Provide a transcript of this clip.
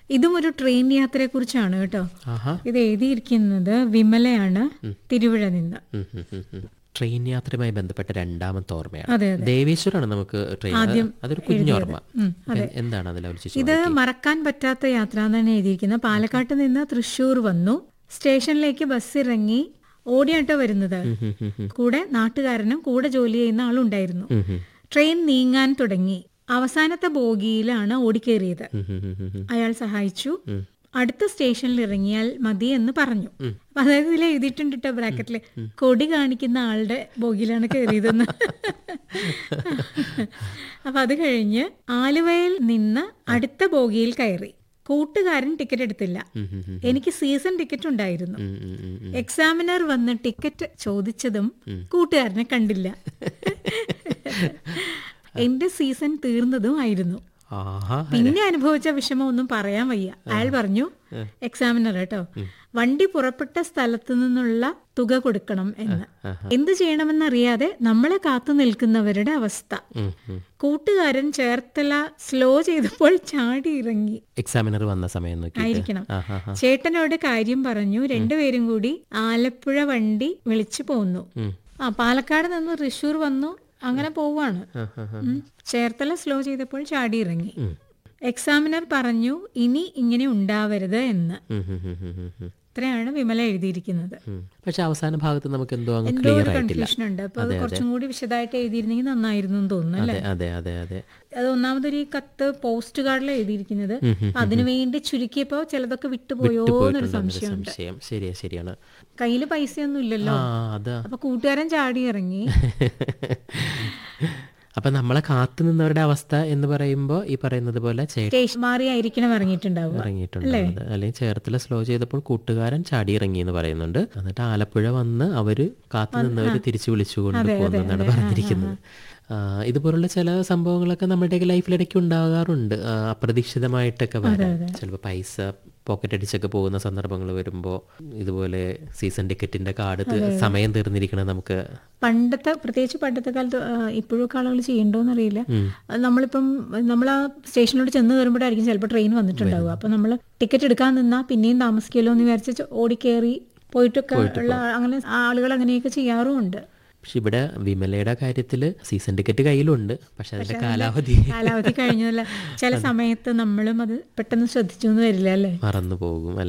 ഇതും ഒരു ട്രെയിൻ യാത്രയെ കുറിച്ചാണ് കേട്ടോ ആഹാ ഇത് എഴുതിയിരിക്കുന്നത് വിമലയാണ് തിരുവിഴ നിന്ന് ഉം, ഉം, ഉം, ഉം. ട്രെയിൻ യാത്രയുമായി ബന്ധപ്പെട്ട രണ്ടാമത്തെ ഓർമ്മയാണ് അതെ അതെ ദേവേശ്വരാണ് നമുക്ക് ട്രെയിൻ ആദ്യം അതൊരു കുഞ്ഞോർമ്മ ഉം, എ- എന്താണ് അതിൽ ആലോചിച്ചു ഇത് മറക്കാൻ പറ്റാത്ത യാത്ര എന്നാണ് എഴുതിയിരിക്കുന്നത് പാലക്കാട്ട് നിന്ന് തൃശ്ശൂർ വന്നു സ്റ്റേഷനിലേക്ക് ബസ് ഇറങ്ങി ഓടിയാട്ടോ വരുന്നത് കൂടെ നാട്ടുകാരനും കൂടെ ജോലി ചെയ്യുന്ന ആളുണ്ടായിരുന്നു ട്രെയിൻ നീങ്ങാൻ തുടങ്ങി അവസാനത്തെ ബോഗിയിലാണ് ഓടിക്കേറിയത് അയാൾ സഹായിച്ചു അടുത്ത സ്റ്റേഷനിൽ ഇറങ്ങിയാൽ മതി എന്ന് പറഞ്ഞു അപ്പൊ അതായത് ഇതിൽ എഴുതിയിട്ടുണ്ട് കേട്ടോ ബ്രാക്കറ്റില് കൊടി കാണിക്കുന്ന ആളുടെ ബോഗിയിലാണ് കയറിയതെന്ന് അപ്പൊ അത് കഴിഞ്ഞ് ആലുവയിൽ നിന്ന് അടുത്ത ബോഗിയിൽ കയറി കൂട്ടുകാരൻ ടിക്കറ്റ് എടുത്തില്ല എനിക്ക് സീസൺ ടിക്കറ്റ് ഉണ്ടായിരുന്നു എക്സാമിനർ വന്ന് ടിക്കറ്റ് ചോദിച്ചതും കൂട്ടുകാരനെ കണ്ടില്ല എന്റെ സീസൺ തീർന്നതും ആയിരുന്നു ആഹാ പിന്നെ അനുഭവിച്ച വിഷമം ഒന്നും പറയാൻ വയ്യ അയാൾ പറഞ്ഞു എക്സാമിനർ കേട്ടോ വണ്ടി പുറപ്പെട്ട സ്ഥലത്തു നിന്നുള്ള തുക കൊടുക്കണം എന്ന് എന്ത് ചെയ്യണമെന്നറിയാതെ നമ്മളെ കാത്തു നിൽക്കുന്നവരുടെ അവസ്ഥ ഉം, ഉം. കൂട്ടുകാരൻ ചേർത്തല സ്ലോ ചെയ്തപ്പോൾ ചാടി ഇറങ്ങി എക്സാമിനർ വന്ന സമയം നോക്കി ആയിരിക്കണം ആഹാ ചേട്ടനോട് കാര്യം പറഞ്ഞു രണ്ടുപേരും കൂടി ആലപ്പുഴ വണ്ടി വിളിച്ചു പോന്നു ആ പാലക്കാട് നിന്ന് തൃശ്ശൂർ വന്നു അങ്ങനെ പോവാണ് ഉം. ചേർത്തല സ്ലോ ചെയ്തപ്പോൾ ചാടി ഇറങ്ങി എക്സാമിനർ പറഞ്ഞു ഇനി ഇങ്ങനെ ഉണ്ടാവരുത് എന്ന് ഉം, ഉം, ഉം, ഉം, ഉം, ഉം. ഇത്രയാണ് വിമല എഴുതിയിരിക്കുന്നത് ഉം. പക്ഷെ അവസാന ഭാഗത്ത് നമുക്ക് എന്തോ അങ്ങ് എന്തോ ക്ലിയർ ഒരു ആയിട്ടില്ല കൺഫ്യൂഷൻ ഉണ്ട് അപ്പൊ അത് കുറച്ചും കൂടി വിശദമായിട്ട് എഴുതിയിരുന്നെങ്കിൽ നന്നായിരുന്നു എന്ന് തോന്നുന്നു അല്ലേ അതെ അതെ അതെ അതെ അത് ഒന്നാമതൊരു ഈ കത്ത് പോസ്റ്റ് കാർഡിലാണ് എഴുതിയിരിക്കുന്നത് അതിനു വേണ്ടി ചുരുക്കിയപ്പോ ചിലതൊക്കെ വിട്ടുപോയോ എന്നൊരു പോയിട്ടുണ്ടെന്നൊരു സംശയമുണ്ട് സംശയം ശരിയാ ശരിയാണ് കയ്യില് പൈസയൊന്നും ഇല്ലല്ലോ ആ അതാ അപ്പൊ കൂട്ടുകാരൻ ചാടി ഇറങ്ങി അപ്പൊ നമ്മളെ കാത്തു നിന്നവരുടെ അവസ്ഥ എന്ന് പറയുമ്പോ ഈ പറയുന്നത് പോലെ ചേട്ടൻ സ്റ്റേഷൻ മാറിയായിരിക്കണം ഇറങ്ങിയിട്ടുണ്ടാവുക ഇറങ്ങിയിട്ടുണ്ടാവുന്നത് അല്ലെങ്കിൽ ചേർത്തല സ്ലോ ചെയ്തപ്പോൾ കൂട്ടുകാരൻ ചാടി ഇറങ്ങി എന്ന് പറയുന്നുണ്ട് എന്നിട്ട് ആലപ്പുഴ വന്ന് അവര് കാത്തു നിന്നവര് തിരിച്ചു വിളിച്ചുകൊണ്ട് പോകുന്നതാണ് പറഞ്ഞിരിക്കുന്നത് ആ, ഇതുപോലുള്ള ചില സംഭവങ്ങളൊക്കെ നമ്മുടെയൊക്കെ ലൈഫിലിടയ്ക്ക് ഉണ്ടാകാറുണ്ട് ആ, അപ്രതീക്ഷിതമായിട്ടൊക്കെ വരാം ചിലപ്പോൾ പൈസ പോക്കറ്റ് അടിച്ചൊക്കെ പോകുന്ന സന്ദർഭങ്ങൾ വരുമ്പോൾ ഇതുപോലെ സീസൺ ടിക്കറ്റിന്റെ കാർഡ് സമയം തീർന്നിരിക്കണം നമുക്ക് പണ്ടത്തെ പ്രത്യേകിച്ച് പണ്ടത്തെ കാലത്ത് ആ, ഇപ്പോഴൊക്കെ ആളുകൾ ചെയ്യണ്ടോന്ന് അറിയില്ല അത് നമ്മളിപ്പം നമ്മൾ ആ സ്റ്റേഷനിലോട്ട് ചെന്ന് കയറുമ്പോഴായിരിക്കും ചിലപ്പോൾ ട്രെയിൻ വന്നിട്ടുണ്ടാവുക അപ്പൊ നമ്മൾ ടിക്കറ്റ് എടുക്കാൻ നിന്നാ പിന്നെയും താമസിക്കുമല്ലോ എന്ന് വിചാരിച്ച് ഓടിക്കേറി പോയിട്ടൊക്കെ ഉള്ള അങ്ങനെ ആളുകൾ അങ്ങനെയൊക്കെ ചെയ്യാറുമുണ്ട് പക്ഷെ ഇവിടെ വിമലയുടെ കാര്യത്തിൽ സീസൺ ടിക്കറ്റ് കയ്യിലുണ്ട് പക്ഷെ അതിന്റെ കാലാവധി കാലാവധി കഴിഞ്ഞതല്ല ചില സമയത്ത് നമ്മളും അത് പെട്ടെന്ന് ശ്രദ്ധിച്ചു എന്ന് വരില്ല അല്ലേ മറന്നു പോകും